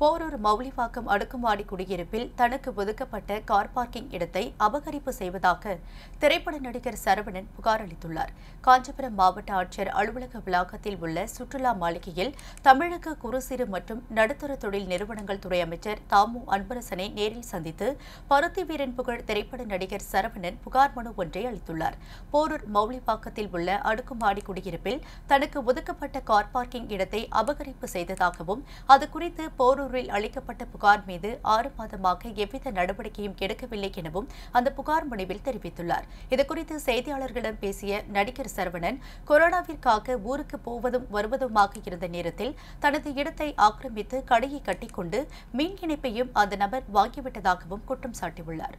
போரூர் மௌலிவாக்கம் அடுக்குமாடி குடியிருப்பில் தனக்கு ஒதுக்கப்பட்ட கார் பார்க்கிங் இடத்தை அபகரிப்பு செய்வதாக திரைப்பட நடிகர் சரவணன் புகார் அளித்துள்ளார் காஞ்சிபுரம் மாவட்ட ஆட்சியர் அலுவலக வளாகத்தில் உள்ள சுற்றுலா மாளிகையில் தமிழக குறு சிறு மற்றும் நடுத்தர தொழில் நிறுவனங்கள் துறை அமைச்சர் தாமு அன்பரசனை நேரில் சந்தித்து பருத்தி வீரன் புகழ் திரைப்பட நடிகர் சரவணன் புகார் மனு ஒன்றை அளித்துள்ளார் போரூர் மௌலிவாக்கத்தில் உள்ள அடுக்குமாடி குடியிருப்பில் தனக்கு ஒதுக்கப்பட்ட கார் பார்க்கிங் இடத்தை அபகரிப்பு செய்ததாகவும் அது குறித்து போரூரில் அளிக்கப்பட்ட புகார் மீது ஆறு மாதமாக எவ்வித நடவடிக்கையும் எடுக்கவில்லை எனவும் அந்த புகார் மனுவில் தெரிவித்துள்ளார் இதுகுறித்து செய்தியாளர்களிடம் பேசிய நடிகர் சரவணன் கொரோனாவிற்காக ஊருக்கு போவதும் வருவதுமாக இருந்த நேரத்தில் தனது இடத்தை ஆக்கிரமித்து கடையை கட்டிக்கொண்டு மின் இணைப்பையும் அந்த நபர் வாங்கிவிட்டதாகவும் குற்றம் சாட்டியுள்ளார்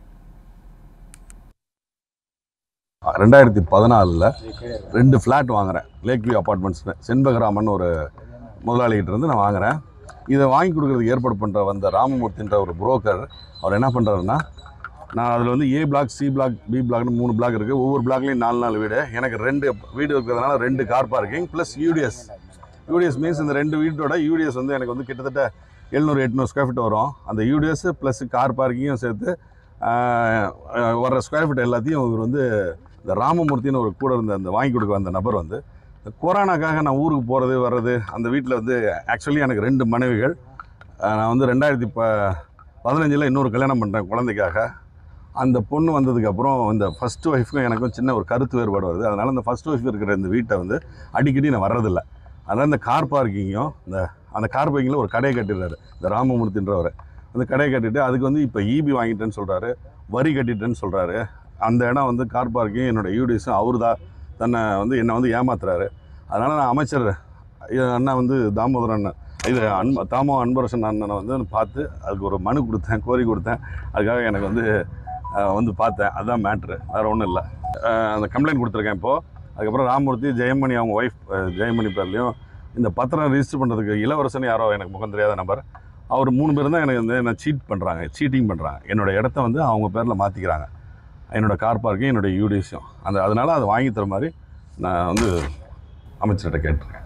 ரெண்டாயிரத்தி பதினாலில் ரெண்டு ஃப்ளாட் வாங்குறேன் லேக் வியூ அப்பார்ட்மெண்ட்ஸ் செண்பகராமன் ஒரு முதலாளிகிட்ட இருந்து நான் வாங்குறேன் இதை வாங்கி கொடுக்குறதுக்கு ஏற்பாடு பண்ணுற வந்த ராமமூர்த்தின்ற ஒரு புரோக்கர் அவர் என்ன பண்ணுறாருன்னா நான் அதில் வந்து A block C block B பிளாக்னு மூணு பிளாக் இருக்குது ஒவ்வொரு பிளாக்லேயும் நாலு நாலு வீடு எனக்கு ரெண்டு வீடு இருக்கிறதுனால ரெண்டு car parking plus UDS UDS means இந்த ரெண்டு வீட்டோட யூடிஎஸ் வந்து எனக்கு வந்து கிட்டத்தட்ட எழுநூறு எட்நூறு ஸ்கொயர் ஃபீட் வரும் அந்த யூடிஎஸ் ப்ளஸ் கார் பார்க்கிங்கும் சேர்த்து ஆஹ், ஆஹ், வர்ற ஸ்கொயர் ஃபீட் எல்லாத்தையும் இவர் வந்து இந்த ராமமூர்த்தின்னு ஒரு கூட இருந்த அந்த வாங்கி கொடுக்க வந்த நபர் வந்து இந்த கொரோனாக்காக நான் ஊருக்கு போகிறது வர்றது அந்த வீட்டில் வந்து ஆக்சுவலி எனக்கு ரெண்டு மனைவிகள் ஆஹ், நான் வந்து ரெண்டாயிரத்தி ப பதினஞ்சில் இன்னொரு கல்யாணம் பண்ணுறேன் குழந்தைக்காக அந்த பொண்ணு வந்ததுக்கப்புறம் இந்த ஃபஸ்ட்டு ஒய்ஃப்க்கும் எனக்கும் சின்ன ஒரு கருத்து வேறுபாடு வருது அதனால் இந்த ஃபஸ்ட் ஒய்ஃப் இருக்கிற இந்த வீட்டை வந்து அடிக்கடி நான் வர்றதில்ல அதனால் இந்த கார் பார்க்கிங்கும் இந்த அந்த கார் பார்க்கிங்கில் ஒரு கடையை கட்டிடுறாரு இந்த ராமமூர்த்தின்றவர் அந்த கடையை கட்டிட்டு அதுக்கு வந்து இப்போ ஈபி வாங்கிட்டேன்னு சொல்கிறாரு வரி கட்டிட்டேன்னு சொல்கிறாரு அந்த இடம் வந்து கார் பார்க்கிங் என்னோட யூடிஸும் அவர் தான் தன்னை வந்து என்னை வந்து ஏமாத்துறாரு அதனால் நான் அமைச்சர் ஐயா, அண்ணா வந்து தாமோதரன் அண்ணன் இது அன்ப தாமோ அன்பரசன் அண்ணனை வந்து பார்த்து அதுக்கு ஒரு மனு கொடுத்தேன் கோரி கொடுத்தேன் அதுக்காக எனக்கு வந்து அஹ், வந்து பார்த்தேன் அதுதான் மேட்ரு வேறு ஒன்றும் இல்லை அந்த கம்ப்ளைண்ட் கொடுத்துருக்கேன் இப்போது அதுக்கப்புறம் ராமமூர்த்தி ஜெயமணி அவங்க ஒய்ஃப் ஜெயமணி பேர்லேயும் இந்த பத்திரம் ரிஜிஸ்டர் பண்ணுறதுக்கு இளவரசன் யாரோ எனக்கு முகம் தெரியாத நபர் அவர் மூணு பேர் தான் எனக்கு வந்து என்ன சீட் பண்ணுறாங்க சீட்டிங் பண்ணுறாங்க என்னோட இடத்த வந்து அவங்க பேரில் மாற்றிக்கிறாங்க என்னோட கார் பார்க்கிங் என்னோட யூடிஎஸும் அந்த அதனால் அதை வாங்கி தர மாதிரி நான் வந்து அமைச்சர்கிட்ட கேட்டிருக்கேன்